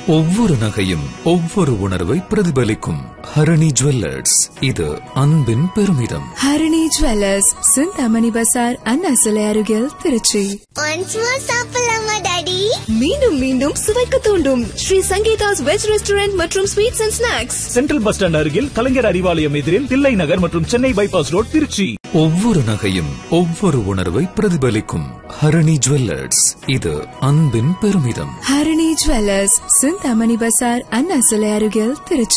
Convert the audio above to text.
ஒவ்வொரு நகையும் ஒவ்வொரு உணர்வை பிரதிபலிக்கும் ஹரணி ஜுவல்லர்ஸ் இது அன்பின் பெருமிதம் ஹரிணி ஜுவல்லர்ஸ் சிந்தாமணி பசார் அண்ணா சிலை அருகில் திருச்சி ஒன்ஸ் மோர் சாப்பிடலாமா டாடி மீண்டும் மீண்டும் சுவைக்க தூண்டும் ஸ்ரீ சங்கீதாஸ் வெஜ் ரெஸ்டாரண்ட் மற்றும் sweets and snacks central bus stand Kalaignar Arivalayam Arivalayam எதிரில் தில்லை நகர் மற்றும் சென்னை பைபாஸ் ரோட் திருச்சி ஒவ்வொரு நகையும் ஒவ்வொரு உணர்வை பிரதிபலிக்கும் ஹரணி ஜுவல்லர்ஸ் இது அன்பின் பெருமிதம் ஹரிணி ஜுவல்லர்ஸ் சிந்தாமணி பசார் அண்ணா சிலை அருகில் திருச்சி